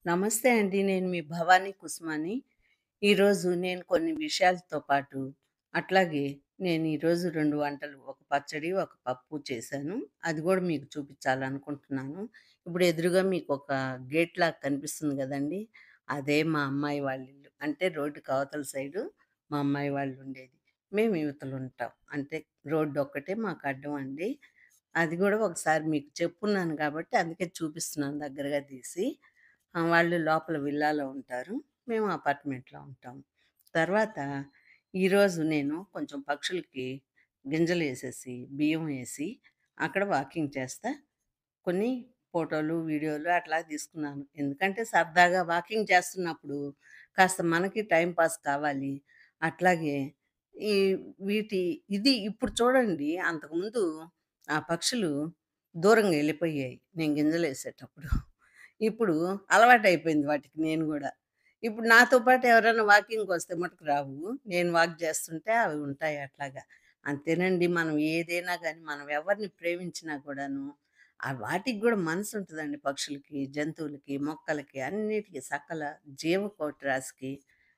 నమస్తే అండి. నేను మీ భవానీ కుసుమాని. ఈరోజు నేను కొన్ని విషయాలతో పాటు, అట్లాగే నేను ఈరోజు 2 వంటలు, ఒక పచ్చడి, ఒక పప్పు చేశాను. అది గూడా మీకు చూపించాలనుకుంటున్నాను. ఇప్పుడు ఎదురుగా మీకొక గేట్‌లాగా కనిపిస్తుంది గదండీ! అదే మా అమ్మాయి వాళ్ళ ఇల్లు. అంటే రోడ్డుకి అవతల సైడు మా అమ్మాయి వాళ్ళు ఉండేది. మేము ఇవతల ఉంటాం. అంటే రోడ్డు ఒక్కటే మాకు అడ్డం అండి. అది గూడా ఒకసారి మీకు చెప్పున్నాను గాబట్టి అందుకే చూపిస్తున్నాను దగ్గరగా తీసి. ఆ! వాళ్ళు లోపల విల్లాలో ఉంటారు. మేము అపార్ట్మెంట్‌లో ఉంటాం. తర్వాత ఈరోజు నేను కొంచెం పక్షులకి గింజలేసేసి, బియ్యం ఏసి, అక్కడ వాకింగ్ చేస్తా. కొన్ని ఫోటోలు, వీడియోలు అట్లా తీసుకున్నాను. ఎందుకంటే సరదాగా వాకింగ్ చేస్తున్నప్పుడు కాస్త మనకి టైమ్ పాస్ కావాలి. అట్లాగే ఈ వీటి ఇది ఇప్పుడు చూడండి అంతకుముందు ఆ పక్షులు దూరంగా ఎళ్ళిపోయాయి. నేను గింజలేసేటప్పుడు. ఇప్పుడు అలవాటయిపోయింది వాటికి నేను గూడా. ఇప్పుడు నాతో పాటు ఎవరైనా వాకింగ్‌కొస్తే మటుకు రావు. నేను వాక్ చేస్తుంటే అవి ఉంటాయి అట్లాగా. అంతేనండి మనం ఏదైనా గాని మనం ఎవరిని ప్రేమించినా కూడాను, ఆ వాటికి గూడా మనసుంటదండి పక్షులకి, జంతువులకి, మొక్కలకి అన్నిటికి సకల జీవకోటి రాశికి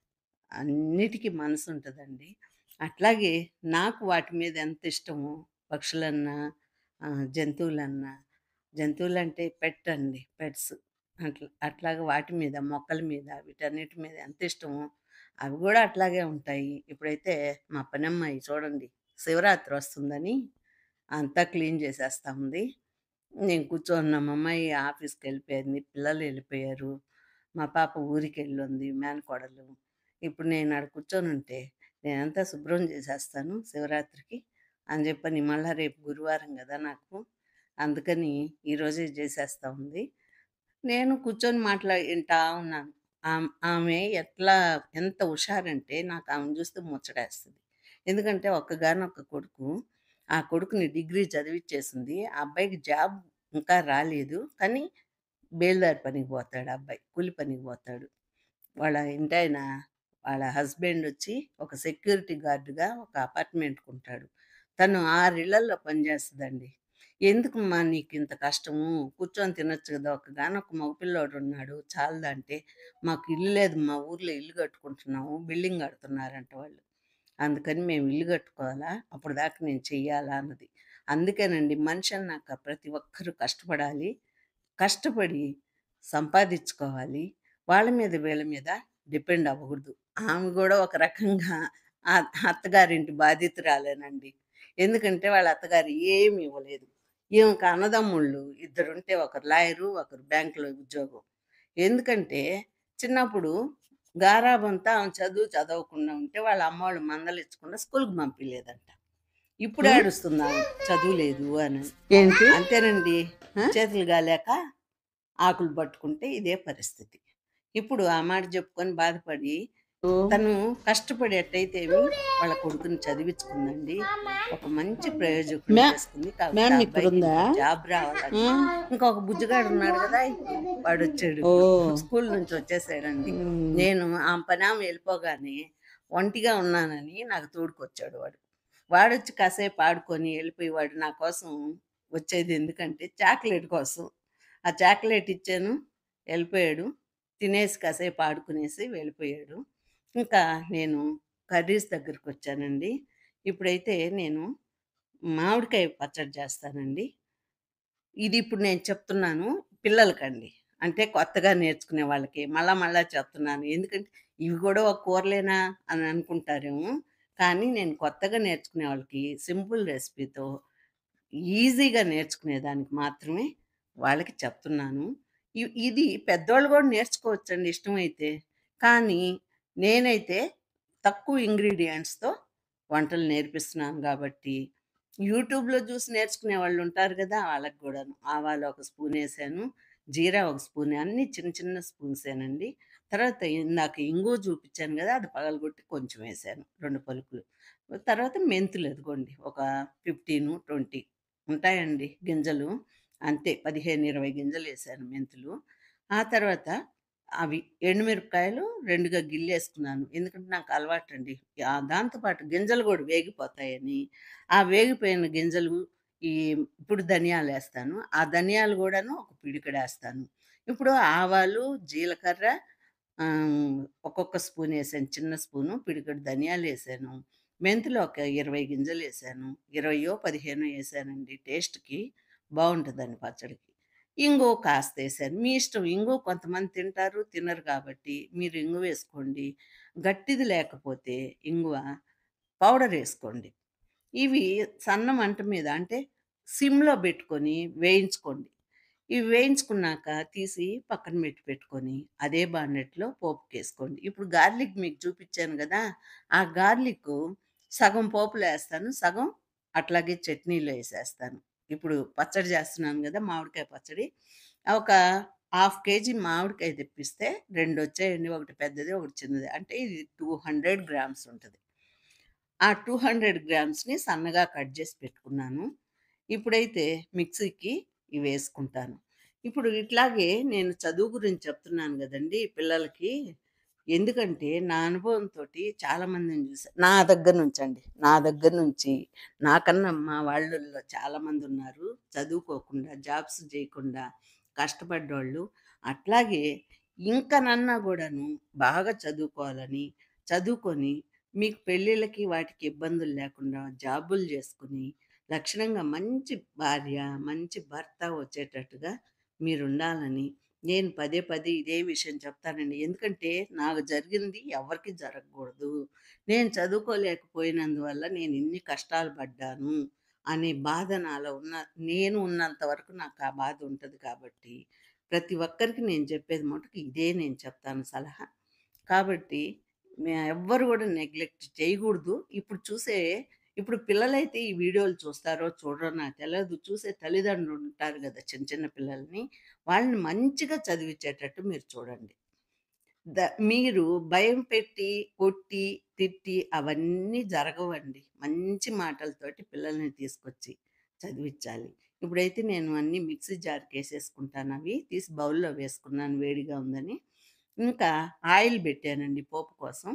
అన్నిటికి మనసుంటదండి. అట్లాగే నాకు వాటి మీద ఎంత ఇష్టమో పక్షులన్నా, ఆహ్, జంతువులన్నా, జంతువులంటే పెట్ అండి. పెట్స్. అట్లా అట్లాగా వాటి మీద, మొక్కల మీద వీటన్నిటి మీద ఎంత ఇష్టమో అవి గూడా అట్లాగే ఉంటాయి. ఇప్పుడైతే మా పనమ్మాయి చూడండి శివరాత్రి వస్తుందని అంతా క్లీన్ చేసేస్తా ఉంది. నేను కూర్చోనున్నా. మా అమ్మాయి ఆఫీస్‌కెళ్ళిపోయింది. పిల్లలు ఎళ్ళిపోయారు. మా పాప ఊరికెళ్ళుంది మేనకోడలు. ఇప్పుడు నేను ఆడ కూర్చొనుంటే నేనంతా శుభ్రం చేసేస్తాను శివరాత్రికి అని చెప్పని మళ్ళా రేపు గురువారం గదా నాకు. అందుకని ఈరోజే చేసేస్తా ఉంది. నేను కూర్చొని మాట్లా ఇంటా ఉన్నాను. ఆమ్ ఆమె ఎట్లా ఎంత హుషారంటే నాకు ఆమెను చూస్తే ముచ్చటేస్తది. ఎందుకంటే ఒక్కగానొక్క కొడుకు. ఆ కొడుకుని డిగ్రీ చదివిచ్చేసింది. ఆ అబ్బాయికి జాబ్ ఇంకా రాలేదు. కానీ బేల్దారి పనికి పోతాడు ఆ అబ్బాయి. కూలి పనికి పోతాడు. వాళ్ళ ఇంటాయన వాళ్ళ హస్బెండ్ వచ్చి ఒక సెక్యూరిటీ గార్డ్‌గా ఒక అపార్ట్మెంట్‌కుంటాడు. తను 6 ఇళ్లల్లో పనిచేస్తదండి. "ఎందుకమ్మా నీకింత కష్టము? కూర్చొని తినొచ్చు గదా! ఒక్కగానొక్క మగపిల్లోడున్నాడు చాలదా" అంటే, "మాకు ఇల్లు లేదు. మా ఊర్లో ఇల్లు కట్టుకుంటున్నాము. బిల్డింగ్ కడుతున్నారంట వాళ్ళు. అందుకని మేము ఇల్లు కట్టుకోవాలా? అప్పటిదాకా నేను చెయ్యాలా?" అన్నది. అందుకేనండి మనిషి అన్నాక ప్రతి ఒక్కరు కష్టపడాలి. కష్టపడి సంపాదించుకోవాలి. వాళ్ళ మీద వీళ్ళ మీద డిపెండ్ అవ్వకూడదు. ఆమె గూడా ఒక రకంగా ఆ అత్తగారింటి బాధితురాలేనండి. ఎందుకంటే వాళ్ళ అత్తగారు ఏమి ఇవ్వలేదు. ఈమెకి అన్నదమ్ముళ్ళు ఇద్దరుంటే ఒకరు లాయరు, ఒకరు బ్యాంక్‌లో ఉద్యోగం. ఎందుకంటే చిన్నప్పుడు గారాబంతో ఆమె చదువు చదవకుండా ఉంటే వాళ్ళ అమ్మోళ్ళు మందలిచ్చకుండా స్కూలుకి పంపియలేదంట. ఇప్పుడు హ్మ్. ఏడుస్తుందామె చదువు లేదు అని. ఏంటి? అంతేనండి. ఆ? చేతులు గాలేక ఆకులు పట్టుకుంటే ఇదే పరిస్థితి. ఇప్పుడు ఆ మాట చెప్పుకొని బాధపడి ఓహ్! తను కష్టపడి ఎట్టయితేమి వాళ్ళ కొడుకుని చదివించుకుందండి. ఒక మంచి ప్రయోజకుడిని మ్యా చేసుకుంది. కాకపోతే మ్యామ్ ఆ ఇక్కడ అబ్బాయికి ఉందా? జాబ్ రావాలని హ్మ్. ఇంకొక బుజ్జిగాడు ఉన్నాడు గదా! ఇప్పుడు వాడొచ్చాడు ఇప్పుడు. ఓహ్! స్కూల్ నుంచి వచ్చేసాడండి. హ్మ్. నేను ఆమె పనామె వెళ్ళిపోగానే ఒంటిగా ఉన్నానని నాకు తోడుకొచ్చాడు వాడు. వాడొచ్చి కాసేపు ఆడుకొని వెళ్ళిపోయి వాడు నా కోసం వచ్చేది ఎందుకంటే చాక్లెట్ కోసం. ఆ చాక్లెట్ ఇచ్చాను. వెళ్ళిపోయాడు. తినేసి కాసేపు ఆడుకునేసి వెళ్ళిపోయాడు. ఇంకా నేను కర్రీస్ దగ్గరకొచ్చానండి. ఇప్పుడైతే నేను మామిడికాయ పచ్చడి చేస్తానండి. ఇది ఇప్పుడు నేను చెప్తున్నాను పిల్లలకండి. అంటే కొత్తగా నేర్చుకునే వాళ్ళకి. మళ్ళా మళ్ళా చెప్తున్నాను. ఎందుకంటే ఇవి గూడా ఒక కూరలేనా అని అనుకుంటారేమో. కానీ నేను కొత్తగా నేర్చుకునే వాళ్ళకి సింపుల్ రెసిపీతో ఈజీగా నేర్చుకునేదానికి మాత్రమే వాళ్ళకి చెప్తున్నాను. ఇ ఇది పెద్దోళ్ళు గూడా నేర్చుకోవచ్చండి ఇష్టమైతే. కానీ నేనైతే తక్కువ ఇంగ్రీడియెంట్స్‌తో వంటలు నేర్పిస్తున్నాను గాబట్టి, యూట్యూబ్‌లో చూసి నేర్చుకునే వాళ్ళుంటారు గదా! వాళ్ళకి గూడాను. ఆవాలు ఒక స్పూనేసాను. జీరా ఒక స్పూన్ అన్నీ చిన్న చిన్న స్పూన్సేనండి. తర్వాత ఇందాక ఇంగువ చూపిచ్చాను గదా! అది పగలగొట్టి కొంచెం ఏసాను. 2 పలుకులు. తర్వాత మెంతులు అదిగోండి ఒక 15, 20 ఉంటాయండి గింజలు. అంతే 15, 20 గింజలేసాను మెంతులు. ఆ తర్వాత అవి ఎండుమిరపకాయలు 2గా గిల్లేసుకున్నాను. ఎందుకంటే నాకు అలవాటండి. ఆహ్, దాంతో పాటు గింజలు గూడా వేగిపోతాయని, ఆ వేగిపోయిన గింజలు ఈ ఇప్పుడు ధనియాలేస్తాను. ఆ ధనియాలు గూడాను ఒక పిడికెడేస్తాను. ఇప్పుడు ఆవాలు, జీలకర్ర ఆహ్, ఒక్కొక్క స్పూనేసాను. చిన్న స్పూను, పిడికెడు ధనియాలేసాను. మెంతులు ఒక 20 గింజలేసాను. 20 15 ఏసానండి టేస్ట్‌కి బావుంటదండి పచ్చడికి. ఇంగువ కాస్తేసాను. మీ ఇష్టం. ఇంగువ కొంతమంది తింటారు, తినరు కాబట్టి మీరు ఇంగువేసుకోండి. గట్టిది లేకపోతే ఇంగువ పౌడరేసుకోండి. ఇవి సన్న మంట మీద అంటే సిమ్‌లో బెట్టుకొని వేయించుకోండి. ఇవి వేయించుకున్నాక తీసి పక్కన పెట్టి పెట్టుకొని, అదే బాండెట్లో పోపుకేసుకోండి. ఇప్పుడు గార్లిక్ మీకు చూపిచ్చాను గదా! ఆ గార్లిక్కు సగం పోపులో ఏస్తాను. సగం అట్లాగే చట్నీలో ఏసేస్తాను. ఇప్పుడు పచ్చడి జేస్తున్నాను గదా! మామిడికాయ పచ్చడి. ఒక హాఫ్ కేజీ మామిడికాయ తెప్పిస్తే రెండొచ్చాయండి. ఒకటి పెద్దది, ఒకటి చిన్నది. అంటే ఇది 200 గ్రామ్స్ ఉంటది. ఆ 200 గ్రామ్స్‌ని సన్నగా కట్ జేసి పెట్టుకున్నాను. ఇప్పుడైతే మిక్సీకి ఇవేసుకుంటాను. ఇప్పుడు ఇట్లాగే నేను చదువు గురించి చెప్తున్నాను గదండీ పిల్లలకి. ఎందుకంటే నా అనుభవంతోటి చాలామందిని జూసా. నా దగ్గర నుంచండి. నా దగ్గర నుంచి నాకన్నా మా వాళ్ళల్లో చాలామందున్నారు. చదువుకోకుండా, జాబ్స్ జేయకుండా కష్టపడ్డోళ్ళు. అట్లాగే ఇంకనన్నా గూడాను బాగా చదువుకోవాలని, చదువుకొని మీకు పెళ్ళిళ్ళకి వాటికి ఇబ్బందులు లేకుండా జాబులు జేసుకొని, లక్షణంగా మంచి భార్య, మంచి భర్త వచ్చేటట్టుగా మీరుండాలని నేను పదే పదే ఇదే విషయం చెప్తానండి. ఎందుకంటే నాకు జరిగింది ఎవరికీ జరగకూడదు. నేను చదువుకోలేకపోయినందువల్ల నేను ఇన్ని కష్టాలు పడ్డాను అనే బాధ నాలో ఉన్న నేను ఉన్నంత వరకు నాకు ఆ బాధ ఉంటది కాబట్టి, ప్రతి ఒక్కరికి నేను చెప్పేది మటుకు ఇదే నేను చెప్తాను సలహా. కాబట్టి మే ఎవ్వరు గూడా నెగ్లెక్ట్ చేయగూడదు. ఇప్పుడు చూసే ఇప్పుడు పిల్లలైతే ఈ వీడియోలు చూస్తారో, చూడరో నాకు తెలవదు. చూసే తల్లిదండ్రులుంటారు గదా! చిన్న చిన్న పిల్లల్ని. వాళ్ళని మంచిగా చదివిచ్చేటట్టు మీరు చూడండి. ద మీరు భయం పెట్టి, కొట్టి, తిట్టి అవన్నీ జరగవండి. మంచి మాటలతోటి పిల్లల్ని తీసుకొచ్చి చదివిచ్చాలి. ఇప్పుడైతే నేను అన్నీ మిక్సీ జార్‌కేసేసుకుంటానవి. తీసి బౌల్‌లో వేసుకున్నాను వేడిగా ఉందని. ఇంకా ఆయిల్ బెట్టానండి పోపు కోసం.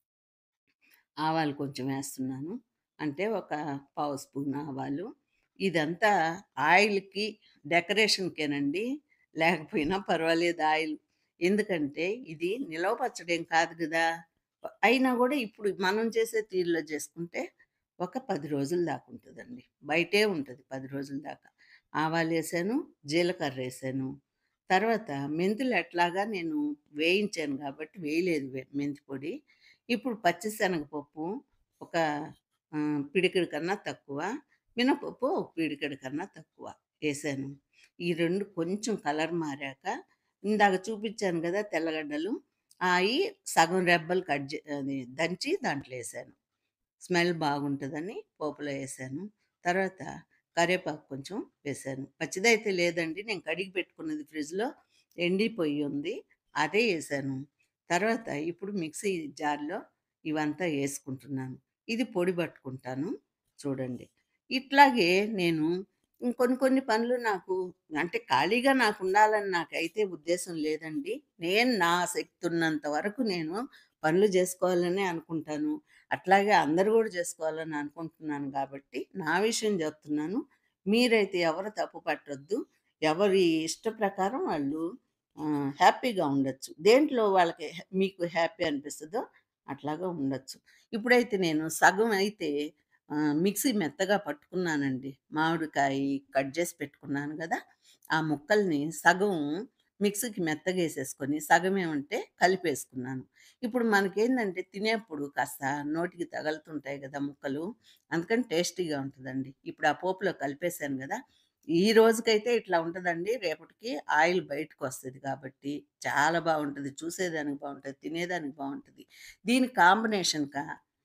ఆవాలు కొంచెం వేస్తున్నాను. అంటే ఒక పావు స్పూన్ ఆవాలు. ఇదంతా ఆయిల్‌కి డెకరేషన్‌కేనండి. లేకపోయినా పర్వాలేదు ఆయిల్. ఎందుకంటే ఇది నిలవ పచ్చడేం కాదు గదా! అయినా గూడా ఇప్పుడు మనం చేసే తీరులో చేసుకుంటే ఒక 10 రోజుల దాకా ఉంటదండి. బయటే ఉంటది 10 రోజుల దాకా. ఆవాలేసాను, జీలకర్రేసాను. తర్వాత మెంతులు ఎట్లాగా నేను వేయించాను గాబట్టి వేయలేదు వె మెంతి పొడి. ఇప్పుడు పచ్చిశనగపప్పు ఒక ఆహ్, పిడికెడు కన్నా తక్కువ. మినపప్పు ఒక పిడికెడు కన్నా తక్కువ ఏసాను. ఈ 2 కొంచెం కలర్ మారాక ఇందాక చూపిచ్చాను గదా! తెల్లగడ్డలు. అయి సగం రెబ్బలు కట్ జే అది దంచి దాంట్లో ఏసాను. స్మెల్ బాగుంటదని పోపులో ఏసాను. తర్వాత కరివేపాకు కొంచెం వేసాను. పచ్చిదైతే లేదండి. నేను కడిగి పెట్టుకున్నది ఫ్రిడ్జ్‌లో ఎండిపోయి ఉంది. అదే ఏసాను. తర్వాత ఇప్పుడు మిక్సీ జార్‌లో ఇవంతా ఏసుకుంటున్నాను. ఇది పొడి పట్టుకుంటాను చూడండి. ఇట్లాగే నేను ఇంకొన్ని కొన్ని పనులు నాకు అంటే ఖాళీగా నాకుండాలని నాకైతే ఉద్దేశం లేదండి. నేను నా శక్తున్నంత వరకు నేను పనులు జేసుకోవాలనే అనుకుంటాను. అట్లాగే అందరూ గూడా జేసుకోవాలని అనుకుంటున్నాను గాబట్టి, నా విషయం జెప్తున్నాను. మీరైతే ఎవరు తప్పు పట్టొద్దు. ఎవరి ఇష్ట ప్రకారం వాళ్ళు ఆహ్, హ్యాపీగా ఉండొచ్చు. దేంట్లో వాళ్ళకి హె మీకు హ్యాపీ అనిపిస్తదో అట్లాగా ఉండొచ్చు. ఇప్పుడైతే నేను సగం అయితే ఆహ్, మిక్సీ మెత్తగా పట్టుకున్నానండి. మామిడికాయి కట్ జేసి పెట్టుకున్నాను గదా! ఆ ముక్కల్ని సగం మిక్సీకి మెత్తగేసేసుకొని, సగమేమంటే కలిపేసుకున్నాను. ఇప్పుడు మనకేందంటే తినేప్పుడు కాస్త నోటికి తగులుతుంటాయి గదా ముక్కలు. అందుకని టేస్టీగా ఉంటదండి. ఇప్పుడు ఆ పోపులో కలిపేసాను గదా! ఈ రోజుకైతే ఇట్లా ఉంటదండి. రేపటికి ఆయిల్ బయటకొస్తది కాబట్టి చాలా బావుంటది. చూసేదానికి బావుంటది. తినేదానికి బావుంటది. దీని కాంబినేషన్‌గా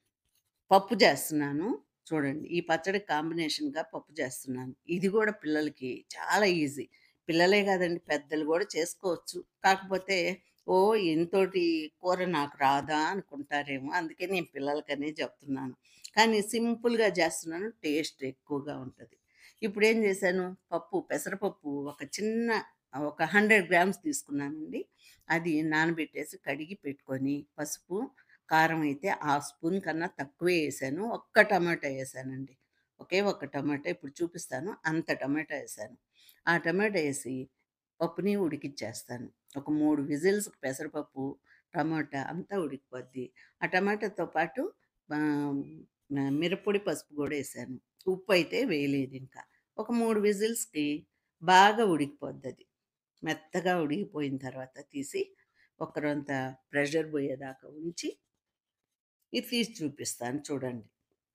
పప్పు జేస్తున్నాను. చూడండి. ఈ పచ్చడికి కాంబినేషన్‌గా పప్పు జేస్తున్నాను. ఇది గూడా పిల్లలకి చాలా ఈజీ. పిల్లలే గాదండి పెద్దలు గూడా చేసుకోవచ్చు. కాకపోతే ఓహ్! ఇంతోటి కూర నాకు రాదా అనుకుంటారేమో. అందుకే నేను పిల్లలకనే జెప్తున్నాను. కానీ సింపుల్‌గా జేస్తున్నాను. టేస్ట్ ఎక్కువగా ఉంటది. ఇప్పుడేం జేశాను, పప్పు పెసరపప్పు ఒక చిన్న ఒక 100 గ్రామ్స్ తీసుకున్నానండి. అది నానబెట్టేసి కడిగి పెట్టుకొని, పసుపు, కారం అయితే హాఫ్ స్పూన్ కన్నా తక్కువే ఏసాను. ఒక్క టమాటా ఏసానండి. ఒకే ఒక్క టమాటా ఇప్పుడు చూపిస్తాను. అంత టమాటా ఏసాను. ఆ టమాటా ఏసి పప్పుని ఉడికిచ్చేస్తాను. ఒక 3 విజిల్స్‌కి పెసరపప్పు, టమాటా అంతా ఉడికిపోద్ది. ఆ టమాటాతో పాటు ఆహ్, మ మిరప్పొడి, పసుపు గూడా ఎసాను. ఉప్పయితే వేయలేదింక. ఒక 3 విజిల్స్‌కి బాగా ఉడికిపోద్దది. మెత్తగా ఉడికిపోయిన తర్వాత తీసి ఒక రొంత ప్రెషర్ బోయేదాకా ఉంచి ఇది తీసి చూపిస్తాను చూడండి.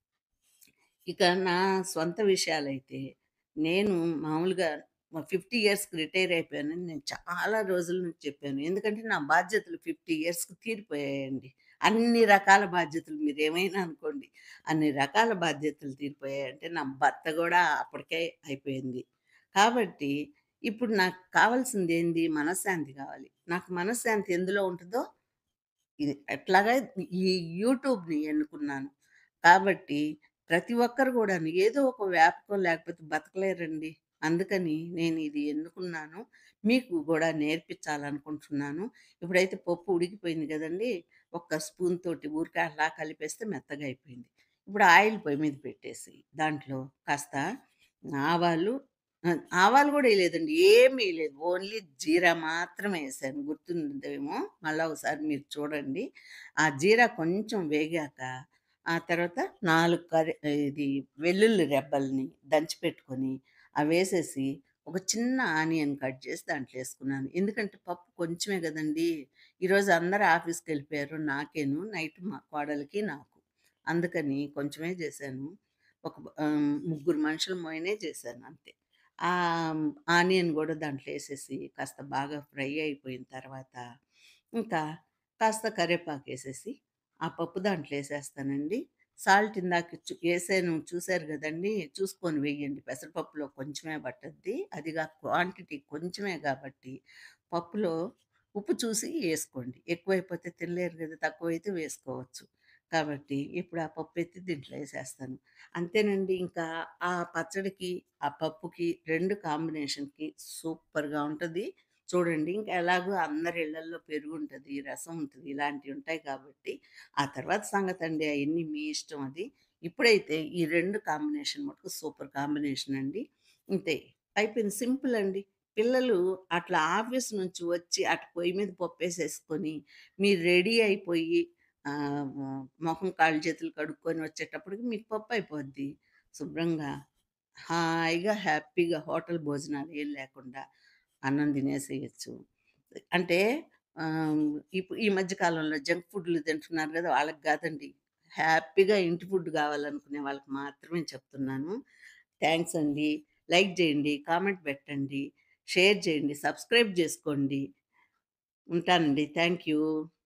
ఇక నా సొంత విషయాలైతే నేను మామూలుగా మ 50 ఇయర్స్‌కి రిటైర్ అయిపోయానని నేను చాలా రోజుల నుంచి చెప్పాను. ఎందుకంటే నా బాధ్యతలు 50 ఇయర్స్‌కి తీరిపోయాయండి. అన్ని రకాల బాధ్యతలు మీరేమైనా అనుకోండి. అన్ని రకాల బాధ్యతలు తీరిపోయాయంటే నా భర్త గూడా అప్పటికే అయిపోయింది. కాబట్టి ఇప్పుడు నాకు కావాల్సిందేంది? మనశ్శాంతి గావాలి. నాకు మనశ్శాంతి ఎందులో ఉంటదో ఇది ఎట్లాగా ఈ యూట్యూబ్‌ని ఎన్నుకున్నాను. కాబట్టి ప్రతి ఒక్కరు గూడాను ఏదో ఒక వ్యాపకం లేకపోతే బతకలేరండి. అందుకని నేను ఇది ఎన్నుకున్నాను. మీకు గూడా నేర్పించాలనుకుంటున్నాను. ఇప్పుడైతే పప్పు ఉడికిపోయింది గదండీ! ఒక్క స్పూన్ తోటి ఊరికే అలా కలిపేస్తే మెత్తగా అయిపోయింది. ఇప్పుడు ఆయిల్ పొయ్యి మీద పెట్టేసి దాంట్లో కాస్త ఆవాలు ఆహ్, ఆవాలు గూడా ఎయలేదండి. ఏమి ఎయలేదు. ఓన్లీ జీరా మాత్రమే ఎసాను. గుర్తుందేమో మళ్ళా ఒకసారి మీరు చూడండి. ఆ జీరా కొంచెం వేగాక ఆ తర్వాత 4 కరి ఇది వెల్లుల్లి రెబ్బల్ని దంచిపెట్టుకొని అవేసేసి ఒక చిన్న ఆనియన్ కట్ చేసి దాంట్లో ఎసుకున్నాను. ఎందుకంటే పప్పు కొంచెమే గదండీ! ఈరోజు అందరూ ఆఫీస్‌కెళ్ళిపోయారు. నాకేను నైట్ మా కోడలికి, నాకు. అందుకని కొంచెమే చేశాను. ఒక ఆహ్, ముగ్గురు మనుషుల మోయనే చేశాను అంతే. ఆహ్, ఆనియన్ గూడా దాంట్లో ఎసేసి కాస్త బాగా ఫ్రై అయిపోయిన తర్వాత ఇంకా కాస్త కరివేపాకేసేసి ఆ పప్పు దాంట్లో ఎసేస్తానండి. సాల్ట్ ఇందాక చు ఎసాను చూసారు గదండీ! చూసుకొని వెయ్యండి. పెసరపప్పులో కొంచెమే పట్టద్ది. అదిగా క్వాంటిటీ కొంచెమే గాబట్టి పప్పులో ఉప్పు చూసి ఎసుకోండి. ఎక్కువైపోతే తినలేరు గదా! తక్కువైతే వేసుకోవచ్చు. కాబట్టి ఇప్పుడు ఆ పప్పెత్తి దీంట్లో ఎసేస్తాను. అంతేనండి ఇంకా ఆ పచ్చడికి, ఆ పప్పుకి 2 కాంబినేషన్‌కి సూపర్‌గా ఉంటది. చూడండి ఇంక ఎలాగో అందరి ఇళ్ళల్లో పెరుగుంటది, రసం ఉంటది. ఇలాంటివుంటాయి కాబట్టి ఆ తర్వాత సంగతండి అయన్నీ మీ ఇష్టం అది. ఇప్పుడైతే ఈ 2 కాంబినేషన్ మటుకు సూపర్ కాంబినేషన్ అండి. ఇంతే అయిపోయింది. సింపుల్ అండి. పిల్లలు అట్లా ఆఫీస్ నుంచి వచ్చి అటు పొయ్యి మీద పప్పేసేసుకొని మీరు రెడీ అయిపోయి ఆహ్, వ మొహం, కాళ్ళు, చేతులు కడుక్కొని వచ్చేటప్పటికి మీకు పప్పయిపోద్ది. శుభ్రంగా హాయిగా, హ్యాపీగా హోటల్ భోజనాలు ఏం లేకుండా అన్నం తినేసేయొచ్చు. అంటే ఆహ్, ఇప్ ఈ మధ్య కాలంలో జంక్ ఫుడ్‌లు తింటున్నారు గదా! వాళ్ళకి గాదండి. హ్యాపీగా ఇంటి ఫుడ్ గావాలనుకునే వాళ్ళకి మాత్రమే చెప్తున్నాను. థాంక్స్ అండి. లైక్ జేయండి, కామెంట్ పెట్టండి, షేర్ చేయండి, సబ్స్క్రైబ్ జేసుకోండి. ఉంటానండి. Thank you.